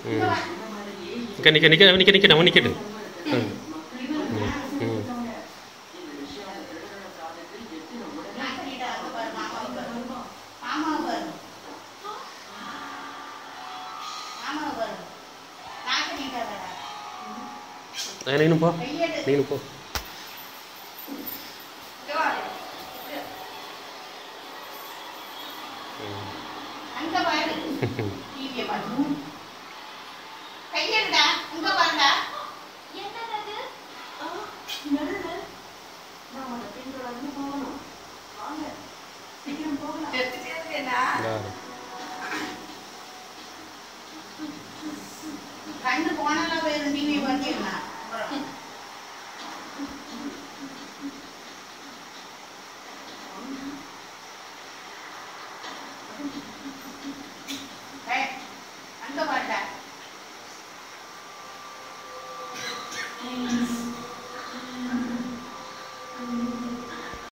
நிற்க நிற்க நிற்க நிற்க நிற்க அவன் நிற்கட்டு ம் ம் ನೀನು ಪೋ ನೀನು ಪೋ அங்க பாரு டிவியை பாரு கையெடுடா இங்க பாருடா என்னது நெல்லு நான் உன்னை பின்தொடர்ந்து போகணும் வாங்க சீக்கிரம் போகலாம் கண்ணு போனாலும் போயிடும் டிவியை பண்ணிடலாம் ஏய், அங்க பாருடா